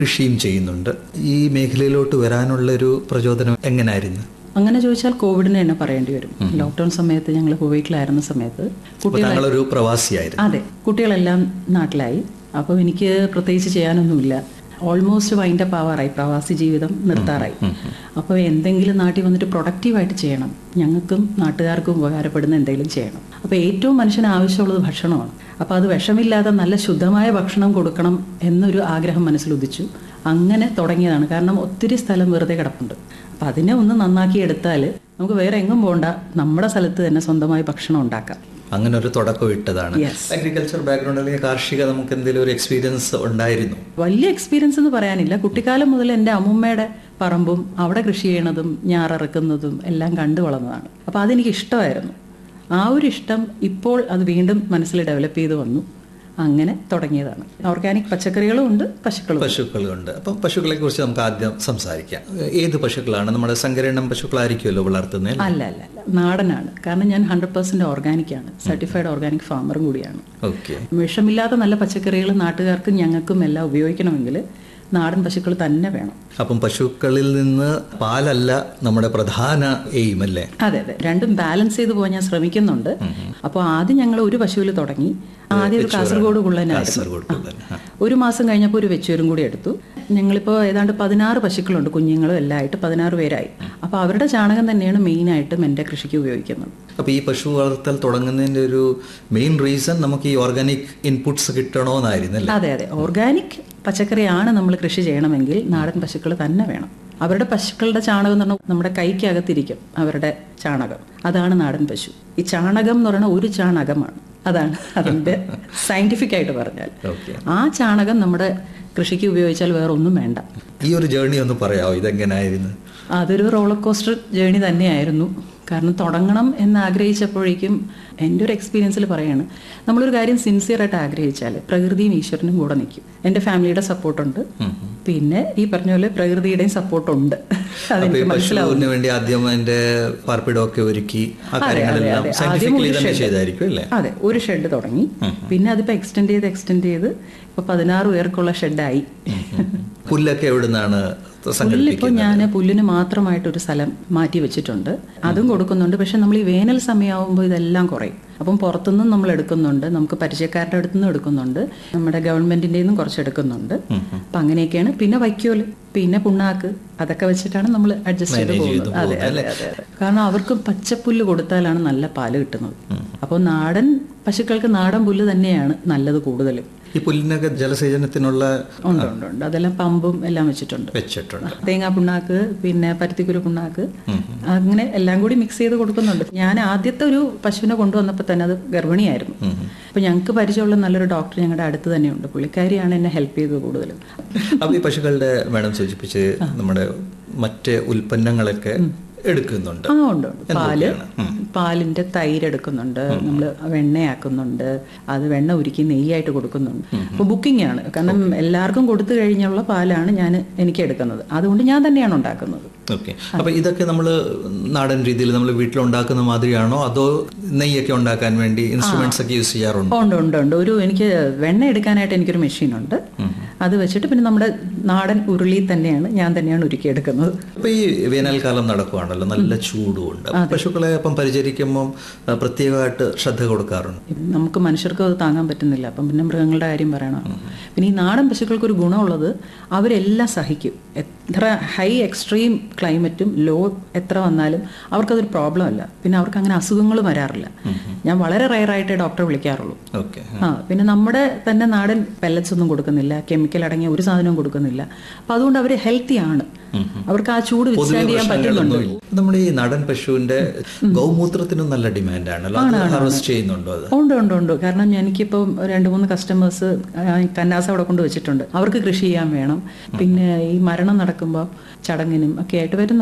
കൃഷിയും ചെയ്യുന്നുണ്ട് ഈ മേഖലയിലോട്ട് വരാനുള്ള ഒരു പ്രചോദനം എങ്ങനായിരുന്നു അങ്ങനെ ചോദിച്ചാൽ കോവിഡിന് തന്നെ പറയേണ്ടി വരും ലോക്ക്ഡൌൺ സമയത്ത് ഞങ്ങൾ കുവൈറ്റിലായിരുന്ന സമയത്ത് അപ്പൊ കുട്ടികൾ താങ്കളൊരു പ്രവാസിയായിരുന്നു അതെ കുട്ടികളെല്ലാം നാട്ടിലായി അപ്പോൾ എനിക്ക് പ്രത്യേകിച്ച് ചെയ്യാനൊന്നുമില്ല ഓൾമോസ്റ്റ് വൈൻഡ് അപ്പ് ആവാറായി പ്രവാസി ജീവിതം നിർത്താറായി അപ്പോൾ എന്തെങ്കിലും നാട്ടിൽ വന്നിട്ട് പ്രൊഡക്റ്റീവായിട്ട് ചെയ്യണം ഞങ്ങൾക്കും നാട്ടുകാർക്കും ഉപകാരപ്പെടുന്ന എന്തെങ്കിലും ചെയ്യണം അപ്പോൾ ഏറ്റവും മനുഷ്യന് ആവശ്യമുള്ളത് ഭക്ഷണമാണ് അപ്പോൾ അത് വിഷമില്ലാതെ നല്ല ശുദ്ധമായ ഭക്ഷണം കൊടുക്കണം എന്നൊരു ആഗ്രഹം മനസ്സിൽ ഉദിച്ചു അങ്ങനെ തുടങ്ങിയതാണ് കാരണം ഒത്തിരി സ്ഥലം വെറുതെ കിടപ്പുണ്ട് അപ്പം അതിനെ ഒന്ന് നന്നാക്കി എടുത്താൽ നമുക്ക് വേറെ എങ്ങും പോകണ്ട നമ്മുടെ സ്ഥലത്ത് തന്നെ സ്വന്തമായി ഭക്ഷണം ഉണ്ടാക്കാം അങ്ങനെ ഒരു തുടക്കം ഇട്ടതാണ് Yes. അഗ്രികൾച്ചർ ബാക്ക്ഗ്രൗണ്ട് അല്ലെങ്കിൽ കാർഷിക നമുക്ക് എന്തെങ്കിലും ഒരു എക്സ്പീരിയൻസ് ഉണ്ടായിരുന്നു വലിയ എക്സ്പീരിയൻസ് എന്ന് പറയാനില്ല കുട്ടിക്കാലം മുതൽ എൻ്റെ അമ്മുമ്മയുടെ പറമ്പും അവിടെ കൃഷി ചെയ്യണതും ഞാറിറക്കുന്നതും എല്ലാം കണ്ടു വളർന്നതാണ് അപ്പോൾ അതെനിക്ക് ഇഷ്ടമായിരുന്നു ആ ഒരു ഇഷ്ടം ഇപ്പോൾ അത് വീണ്ടും മനസ്സിൽ ഡെവലപ്പ് ചെയ്ത് വന്നു അങ്ങനെ തുടങ്ങിയതാണ് ഓർഗാനിക് പച്ചക്കറികളും ഉണ്ട് പശുക്കളും ഉണ്ട്. പശുക്കളുണ്ട് അപ്പം പശുക്കളെ കുറിച്ച് നമുക്ക് ആദ്യം സംസാരിക്കാം ഏത് പശുക്കളാണ് നമ്മുടെ സങ്കരയിനം പശുക്കളായിരിക്കുമല്ലോ വളർത്തുന്നത് അല്ല അല്ല അല്ല നാടനാണ് കാരണം ഞാൻ ഹൺഡ്രഡ് പെർസെൻറ്റ് ഓർഗാനിക് ആണ് സർട്ടിഫൈഡ് ഓർഗാനിക് ഫാമറും കൂടിയാണ് ഓക്കെ വിഷമില്ലാത്ത നല്ല പച്ചക്കറികൾ നാട്ടുകാർക്കും ഞങ്ങൾക്കും എല്ലാം ഉപയോഗിക്കണമെങ്കിൽ നാടൻ പശുക്കൾ തന്നെ വേണം അപ്പം പശുക്കളിൽ നിന്ന് പാലല്ല നമ്മുടെ പ്രധാന എയിം അല്ലേ അതെ അതെ രണ്ടും ബാലൻസ് ചെയ്ത് പോകാൻ ഞാൻ ശ്രമിക്കുന്നുണ്ട് അപ്പോൾ ആദ്യം ഞങ്ങൾ ഒരു പശുവിൽ തുടങ്ങി ആദ്യം ഒരു കാസർഗോഡ് കുള്ളനായിരുന്നു കാസർഗോഡ് കുള്ളൻ. ആ. ഒരു മാസം കഴിഞ്ഞപ്പോൾ ഒരു വെച്ചൂരും കൂടി എടുത്തു ഞങ്ങളിപ്പോൾ ഏതാണ്ട് പതിനാറ് പശുക്കളുണ്ട് കുഞ്ഞുങ്ങളും എല്ലാം ആയിട്ട് പതിനാറ് പേരായി അപ്പോൾ അവരുടെ ചാണകം തന്നെയാണ് മെയിനായിട്ടും എൻ്റെ കൃഷിക്ക് ഉപയോഗിക്കുന്നത് അപ്പൊ ഈ പശു വളർത്തൽ തുടങ്ങുന്നതിന്റെ ഒരു മെയിൻ റീസൺ നമുക്ക് ഈ ഓർഗാനിക് ഇൻപുട്സ് കിട്ടണമെന്നായിരുന്നു അല്ലേ അതെ അതെ ഓർഗാനിക് പച്ചക്കറിയാണ് നമ്മൾ കൃഷി ചെയ്യണമെങ്കിൽ നാടൻ പശുക്കൾ തന്നെ വേണം അവരുടെ പശുക്കളുടെ ചാണകം എന്ന് പറഞ്ഞാൽ നമ്മുടെ കൈക്കകത്തിരിക്കും അവരുടെ ചാണകം അതാണ് നാടൻ പശു ഈ ചാണകം എന്ന് പറയുന്നത് ഒരു ചാണകമാണ് അതാണ് അതിൻ്റെ സയന്റിഫിക് ആയിട്ട് പറഞ്ഞാൽ ഓക്കെ ആ ചാണകം നമ്മുടെ കൃഷിക്ക് ഉപയോഗിച്ചാൽ വേറെ ഒന്നും വേണ്ട ഈ ഒരു ജേർണി ഒന്ന് പറയാമോ ഇതെങ്ങനായിരുന്നു അതൊരു റോളർ കോസ്റ്റർ ജേണി തന്നെയായിരുന്നു കാരണം തുടങ്ങണം എന്ന് ആഗ്രഹിച്ചപ്പോഴേക്കും എൻ്റെ ഒരു എക്സ്പീരിയൻസിൽ പറയാണ് നമ്മളൊരു കാര്യം സിൻസിയറായിട്ട് ആഗ്രഹിച്ചാൽ പ്രകൃതിയും ഈശ്വരനും കൂടെ നിൽക്കും എൻ്റെ ഫാമിലിയുടെ സപ്പോർട്ടുണ്ട് പിന്നെ ഈ പറഞ്ഞ പോലെ പ്രകൃതിയുടെയും സപ്പോർട്ടുണ്ട് അപ്പൊ ഈ അതെനിക്ക് മനസ്സിലാവും പശുവിന് വേണ്ടി ആദ്യം അതിന്റെ പാർപ്പിടമൊക്കെ ഒരുക്കി ആ അതെ, കാര്യങ്ങളെല്ലാം അതെ. ആദ്യം സയന്റിഫിക്കലി ഒരു തന്നെ shed. ചെയ്തായിരിക്കും അല്ലേ അതെ ഒരു ഷെഡ് തുടങ്ങി പിന്നെ അതിപ്പോ എക്സ്റ്റെൻഡ് ചെയ്ത് എക്സ്റ്റെൻഡ് ചെയ്ത് ഇപ്പൊ പതിനാറ് പേർക്കുള്ള ഷെഡായി പുല്ലൊക്കെ എവിടുന്നാണ് പുല്ലിപ്പോ സംഘടിപ്പിക്കുന്നത് ഞാൻ പുല്ലിന് മാത്രമായിട്ട് ഒരു സ്ഥലം മാറ്റി വെച്ചിട്ടുണ്ട് അതും കൊടുക്കുന്നുണ്ട് പക്ഷെ നമ്മൾ ഈ വേനൽ സമയമാകുമ്പോൾ ഇതെല്ലാം കുറയും അപ്പം പുറത്തുനിന്നും നമ്മൾ എടുക്കുന്നുണ്ട് നമുക്ക് പരിചയക്കാരുടെ അടുത്തു നിന്നും എടുക്കുന്നുണ്ട് നമ്മുടെ ഗവൺമെന്റിന്റെ നിന്നും കുറച്ച് എടുക്കുന്നുണ്ട് അപ്പൊ അങ്ങനെയൊക്കെയാണ് പിന്നെ വൈക്കോല് പിന്നെ പുണ്ണാക്ക് അതൊക്കെ വെച്ചിട്ടാണ് നമ്മൾ അഡ്ജസ്റ്റ് ചെയ്ത് Manage ചെയ്ത് പോകുന്നത് അതെ പോകുന്നത് അതെ അതെ അതെ കാരണം അവർക്ക് പച്ചപ്പുല്ല് കൊടുത്താലാണ് നല്ല പാല് കിട്ടുന്നത് അപ്പോൾ നാടൻ പശുക്കൾക്ക് നാടൻ പുല്ല് തന്നെയാണ് നല്ലത് കൂടുതലും ഈ പുല്ലിനൊക്കെ ജലസേചനത്തിനുള്ള ഉണ്ട് ഉണ്ട് ഉണ്ട് അതെല്ലാം പമ്പും എല്ലാം വെച്ചിട്ടുണ്ട് വെച്ചിട്ടുണ്ട് തേങ്ങാ പുണ്ണാക്ക് പിന്നെ പരുത്തിക്കുരു പുണ്ണാക്ക് അങ്ങനെ എല്ലാം കൂടി മിക്സ് ചെയ്ത് കൊടുക്കുന്നുണ്ട് ഞാൻ ആദ്യത്തെ ഒരു പശുവിനെ കൊണ്ടുവന്നപ്പോൾ തന്നെ അത് ഗർഭിണിയായിരുന്നു അപ്പൊ ഞങ്ങൾക്ക് പരിചയമുള്ള നല്ലൊരു ഡോക്ടർ ഞങ്ങളുടെ അടുത്ത് തന്നെയുണ്ട് പുള്ളിക്കാരിയാണ് എന്നെ ഹെൽപ്പ് ചെയ്തത് കൂടുതലും അപ്പൊ ഈ പശുക്കളുടെ മാഡം സൂചിപ്പിച്ച് നമ്മുടെ മറ്റ് ഉൽപ്പന്നങ്ങളൊക്കെ എടുക്കുന്നുണ്ട് ആ ഉണ്ട് ഉണ്ട് പാല് പാലിന്റെ തൈര് എടുക്കുന്നുണ്ട് നമ്മൾ വെണ്ണയാക്കുന്നുണ്ട് അത് വെണ്ണ ഉരുക്കി നെയ്യായിട്ട് കൊടുക്കുന്നുണ്ട് അപ്പൊ ബുക്കിംഗ് ആണ് കാരണം എല്ലാവർക്കും കൊടുത്തു കഴിഞ്ഞുള്ള പാലാണ് ഞാൻ എനിക്ക് എടുക്കുന്നത് അതുകൊണ്ട് ഞാൻ തന്നെയാണ് ഉണ്ടാക്കുന്നത് ഓക്കെ അപ്പൊ ഇതൊക്കെ നമ്മൾ നാടൻ രീതിയിൽ നമ്മൾ വീട്ടിലുണ്ടാക്കുന്ന മാതിരിയാണോ അതോ നെയ്യൊക്കെ ഉണ്ടാക്കാൻ വേണ്ടി ഇൻസ്ട്രുമെന്റ്സ് ഒക്കെ യൂസ് ചെയ്യാറുണ്ടോ ഉണ്ട് ഉണ്ട് ഉണ്ട് ഒരു എനിക്ക് വെണ്ണ എടുക്കാനായിട്ട് എനിക്കൊരു മെഷീൻ ഉണ്ട് അത് വെച്ചിട്ട് പിന്നെ നമ്മുടെ നാടൻ ഉരുളി തന്നെയാണ് ഞാൻ തന്നെയാണ് ഉരുക്കിയെടുക്കുന്നത് അപ്പൊ ഈ വേനൽക്കാലം നടക്കുവാണല്ലോ നല്ല ചൂടുമുണ്ട് പശുക്കളെ അപ്പം പരിചരിക്കുമ്പം ആ, പ്രത്യേകമായിട്ട് ശ്രദ്ധ കൊടുക്കാറുണ്ട് നമുക്ക് മനുഷ്യർക്ക് അത് താങ്ങാൻ പറ്റുന്നില്ല അപ്പം പിന്നെ മൃഗങ്ങളുടെ കാര്യം പറയണം പിന്നെ ഈ നാടൻ പശുക്കൾക്ക് ഒരു ഗുണമുള്ളത് അവരെല്ലാം സഹിക്കും എത്ര ഹൈ എക്സ്ട്രീം ക്ലൈമറ്റും ലോ എത്ര വന്നാലും അവർക്കതൊരു പ്രോബ്ലം അല്ല പിന്നെ അവർക്ക് അങ്ങനെ അസുഖങ്ങൾ വരാറില്ല ഞാൻ വളരെ റയറായിട്ടേ ഡോക്ടറെ വിളിക്കാറുള്ളൂ ഓക്കെ ആ പിന്നെ നമ്മുടെ തന്നെ നാടൻ പെല്ലറ്റ്സ് ഒന്നും കൊടുക്കുന്നില്ല കെമിക്കൽ അടങ്ങിയ ഒരു സാധനവും കൊടുക്കുന്നില്ല അപ്പൊ അതുകൊണ്ട് അവർ ഹെൽത്തി ആണ് അവർക്ക് ആ ചൂട് വിസ്റ്റാൻഡ് ചെയ്യാൻ പറ്റുന്നുണ്ട് നമ്മുടെ ഈ നാടൻ പശുവിന്റെ ഗൗമൂത്രത്തിനും നല്ല ഡിമാൻഡ് ആണല്ലോ അത് ഹാർവെസ്റ്റ് ചെയ്യുന്നുണ്ടോ അത് ഉണ്ട് ഉണ്ട് ഉണ്ട് കാരണം എനിക്കിപ്പോൾ രണ്ട് മൂന്ന് കസ്റ്റമേഴ്സ് കന്നാസ് അവിടെ കൊണ്ട് വെച്ചിട്ടുണ്ട് അവർക്ക് കൃഷി ചെയ്യാൻ വേണം പിന്നെ ഈ മരണം നടക്കുമ്പോൾ ചടങ്ങിനും ഒക്കെ ആയിട്ട് വരുന്നുണ്ട്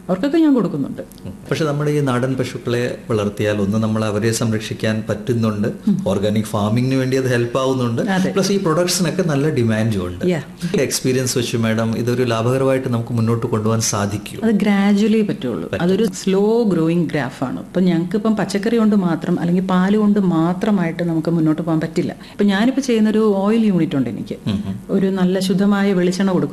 അവർക്കൊക്കെ ഞാൻ കൊടുക്കുന്നുണ്ട് പക്ഷെ നമ്മുടെ ഈ നാടൻ പശുക്കളെ വളർത്തിയാൽ ഒന്ന് നമ്മൾ അവരെ സംരക്ഷിക്കാൻ പറ്റുന്നുണ്ട് ഓർഗാനിക് ഫാമിങ്ങിന് വേണ്ടി അത് ഹെൽപ്പ് ആവുന്നുണ്ട് അതെ. പ്ലസ് ഈ പ്രൊഡക്ട്സിനൊക്കെ നല്ല ഡിമാൻഡും ഉണ്ട് Yeah. എക്സ്പീരിയൻസ് വെച്ച് മാഡം ഇതൊരു ലാഭകരമായിട്ട് നമുക്ക് മുന്നോട്ട് കൊണ്ടുപോകാൻ സാധിക്കും അത് ഗ്രാജുവലി പറ്റുള്ളൂ അതൊരു സ്ലോ ഗ്രോയിങ് ഗ്രാഫാണ് ഇപ്പം ഞങ്ങൾക്ക് ഇപ്പം പച്ചക്കറി കൊണ്ട് മാത്രം അല്ലെങ്കിൽ പാല് കൊണ്ട് മാത്രമായിട്ട് നമുക്ക് മുന്നോട്ട് പോകാൻ പറ്റില്ല ഇപ്പം ഞാനിപ്പോൾ ചെയ്യുന്ന ഒരു ഓയിൽ യൂണിറ്റ് ഉണ്ട് എനിക്ക് ഒരു നല്ല ശുദ്ധമായ വെളിച്ചെണ്ണ കൊടുക്കും